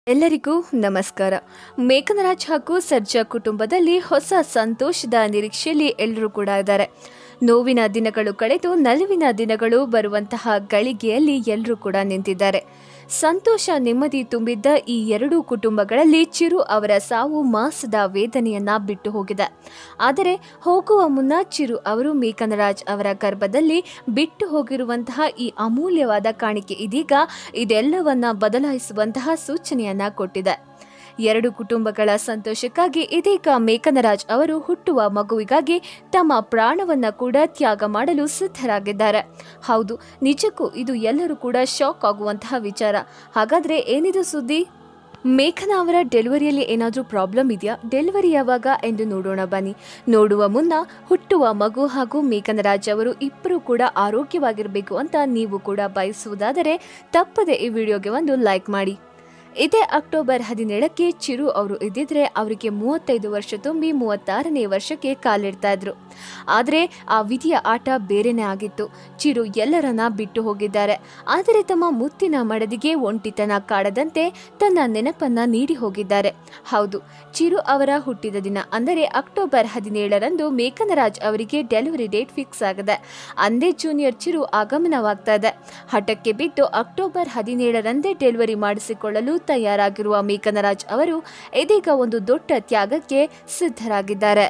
ಎಲ್ಲರಿಗೂ ನಮಸ್ಕಾರ ಮೇಘನರಾಜ್ ಹಾಗೂ ಸರ್ಜಾ ಕುಟುಂಬದಲ್ಲಿ ಹೊಸ ಸಂತೋಷದ ನಿರೀಕ್ಷೆಯಲ್ಲಿ ಎಲ್ಲರೂ ಕೂಡ ಇದ್ದಾರೆ ನೋವಿನ ದಿನಗಳು ಕಳೆದು ನಲಿವಿನ ದಿನಗಳು ಬರುವಂತಹ ಗಳಿಗೆಯಲ್ಲಿ ಎಲ್ಲರೂ ಕೂಡ ನಿಂತಿದ್ದಾರೆ ಸಂತೋಷ ನೆಮ್ಮದಿ ತುಂಬಿದ್ದ ಈ ಎರಡೂ ಕುಟುಂಬಗಳಲ್ಲಿ ಚಿರು ಅವರ ಸಾವು ಮಾಸದ ವೇದನೆಯನ್ನ ಬಿಟ್ಟು ಹೋಗಿದೆ ಆದರೆ ಹೋಗುವ ಮುನ್ನ ಚಿರು ಅವರು ಮೇಘನರಾಜ್ ಅವರ ಗರ್ಭದಲ್ಲಿ ಬಿಟ್ಟು ಹೋಗಿರುವಂತಹ ಈ ಅಮೂಲ್ಯವಾದ ಕಾಣಿಕೆ ಇದೀಗ ಇದೆಲ್ಲವನ್ನ ಬದಲಾಯಿಸುವಂತಹ ಸೂಚನೆಯನ್ನ ಕೊಟ್ಟಿದೆ ಎರಡು ಕುಟುಂಬಗಳ ಸಂತೋಷಕ್ಕಾಗಿ ಇದೀಗ ಮೇಘನರಾಜ್ ಅವರು ಹುಟ್ಟುವ ಮಗುವಿಗಾಗಿ ತಮ್ಮ ಪ್ರಾಣವನ್ನ ಕೂಡ ತ್ಯಾಗ ಮಾಡಲು ಸಿದ್ಧರಾಗಿದ್ದಾರೆ ಹೌದು ನಿಜಕ್ಕೂ ಇದು ಎಲ್ಲರೂ ಕೂಡ ಶಾಕ್ ಆಗುವಂತಹ ವಿಚಾರ ಹಾಗಾದ್ರೆ ಏನಿದು ಸುದ್ದಿ ಮೇಘನಾ ಅವರ ಡೆಲಿವರಿಯಲ್ಲಿ ಏನಾದರೂ ಪ್ರಾಬ್ಲಮ್ ಇದೆಯಾ ಡೆಲಿವರಿ ಯಾವಾಗ ಎಂದು ನೋಡೋಣ ಬನ್ನಿ ನೋಡುವ ಮುನ್ನ ಹುಟ್ಟುವ ಮಗು ಹಾಗೂ ಮೇಘನರಾಜ್ ಅವರು ಇಬ್ಬರು ಕೂಡ ಆರೋಗ್ಯವಾಗಿರಬೇಕು ಅಂತ ನೀವು ಕೂಡ ಬಯಸುವುದಾದರೆ ತಪ್ಪದೆ ಈ ವಿಡಿಯೋಗೆ ಒಂದು ಲೈಕ್ ಮಾಡಿ ಇದೇ ಅಕ್ಟೋಬರ್ ಹದಿನೇಳಕ್ಕೆ ಚಿರು ಅವರು ಇದ್ದಿದ್ರೆ ಅವರಿಗೆ ಮೂವತ್ತೈದು ವರ್ಷ ತುಂಬಿ ಮೂವತ್ತಾರನೇ ವರ್ಷಕ್ಕೆ ಕಾಲಿಡ್ತಾ ಇದ್ರು ಆದರೆ ಆ ವಿಧಿಯ ಆಟ ಬೇರೆನೇ ಆಗಿತ್ತು ಚಿರು ಎಲ್ಲರನ್ನ ಬಿಟ್ಟು ಹೋಗಿದ್ದಾರೆ ಆದರೆ ತಮ್ಮ ಮುತ್ತಿನ ಮಡದಿಗೆ ಒಂಟಿತನ ಕಾಡದಂತೆ ತನ್ನ ನೆನಪನ್ನ ನೀಡಿ ಹೋಗಿದ್ದಾರೆ ಹೌದು ಚಿರು ಅವರ ಹುಟ್ಟಿದ ದಿನ ಅಂದರೆ ಅಕ್ಟೋಬರ್ ಹದಿನೇಳರಂದು ಮೇಘನರಾಜ್ ಅವರಿಗೆ ಡೆಲಿವರಿ ಡೇಟ್ ಫಿಕ್ಸ್ ಆಗಿದೆ ಅಂದೇ ಜೂನಿಯರ್ ಚಿರು ಆಗಮನವಾಗ್ತಾ ಇದೆ ಹಠಕ್ಕೆ ಬಿದ್ದು ಅಕ್ಟೋಬರ್ ಹದಿನೇಳರಂದೇ ಡೆಲಿವರಿ ಮಾಡಿಸಿಕೊಳ್ಳಲು ತಯಾರಾಗಿರುವ ಮೇಘನರಾಜ್ ಅವರು ಇದೀಗ ಒಂದು ದೊಡ್ಡ ತ್ಯಾಗಕ್ಕೆ ಸಿದ್ಧರಾಗಿದ್ದಾರೆ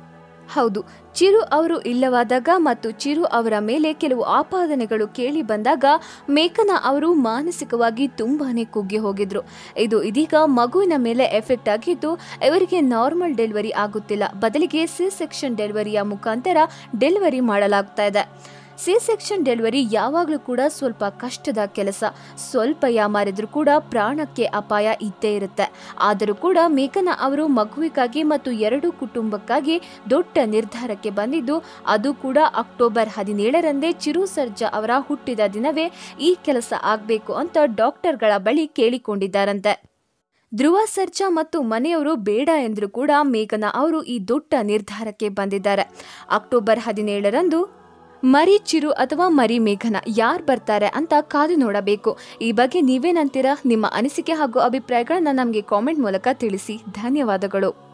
ಹೌದು ಚಿರು ಅವರು ಇಲ್ಲವಾದಾಗ ಮತ್ತು ಚಿರು ಅವರ ಮೇಲೆ ಕೆಲವು ಆಪಾದನೆಗಳು ಕೇಳಿ ಬಂದಾಗ ಮೇಘನಾ ಅವರು ಮಾನಸಿಕವಾಗಿ ತುಂಬಾನೇ ಕುಗ್ಗಿ ಹೋಗಿದ್ರು ಇದು ಇದೀಗ ಮಗುವಿನ ಮೇಲೆ ಎಫೆಕ್ಟ್ ಆಗಿದ್ದು ಇವರಿಗೆ ನಾರ್ಮಲ್ ಡೆಲಿವರಿ ಆಗುತ್ತಿಲ್ಲ ಬದಲಿಗೆ ಸಿ ಸೆಕ್ಷನ್ ಡೆಲಿವರಿಯ ಮುಖಾಂತರ ಡೆಲಿವರಿ ಮಾಡಲಾಗ್ತಾ ಇದೆ ಸಿ ಸೆಕ್ಷನ್ ಡೆಲಿವರಿ ಯಾವಾಗಲೂ ಕೂಡ ಸ್ವಲ್ಪ ಕಷ್ಟದ ಕೆಲಸ ಸ್ವಲ್ಪ ಯಾಮಾರಿದ್ರೂ ಕೂಡ ಪ್ರಾಣಕ್ಕೆ ಅಪಾಯ ಇದ್ದೇ ಇರುತ್ತೆ ಆದರೂ ಕೂಡ ಮೇಘನಾ ಅವರು ಮಗುವಿಗಾಗಿ ಮತ್ತು ಎರಡು ಕುಟುಂಬಕ್ಕಾಗಿ ದೊಡ್ಡ ನಿರ್ಧಾರಕ್ಕೆ ಬಂದಿದ್ದು ಅದು ಕೂಡ ಅಕ್ಟೋಬರ್ ಹದಿನೇಳರಂದೇ ಚಿರು ಸರ್ಜಾ ಅವರ ಹುಟ್ಟಿದ ದಿನವೇ ಈ ಕೆಲಸ ಆಗಬೇಕು ಅಂತ ಡಾಕ್ಟರ್ಗಳ ಬಳಿ ಕೇಳಿಕೊಂಡಿದ್ದಾರಂತೆ ಧ್ರುವ ಸರ್ಜಾ ಮತ್ತು ಮನೆಯವರು ಬೇಡ ಎಂದರೂ ಕೂಡ ಮೇಘನಾ ಅವರು ಈ ದೊಡ್ಡ ನಿರ್ಧಾರಕ್ಕೆ ಬಂದಿದ್ದಾರೆ ಅಕ್ಟೋಬರ್ ಹದಿನೇಳರಂದು ಮರಿ ಚಿರು ಅಥವಾ ಮರಿ ಮೇಘನ ಯಾರು ಬರ್ತಾರೆ ಅಂತ ಕಾದು ನೋಡಬೇಕು ಈ ಬಗ್ಗೆ ನೀವೇನಂತೀರಾ ನಿಮ್ಮ ಅನಿಸಿಕೆ ಹಾಗೂ ಅಭಿಪ್ರಾಯಗಳನ್ನ ನಮಗೆ ಕಾಮೆಂಟ್ ಮೂಲಕ ತಿಳಿಸಿ ಧನ್ಯವಾದಗಳು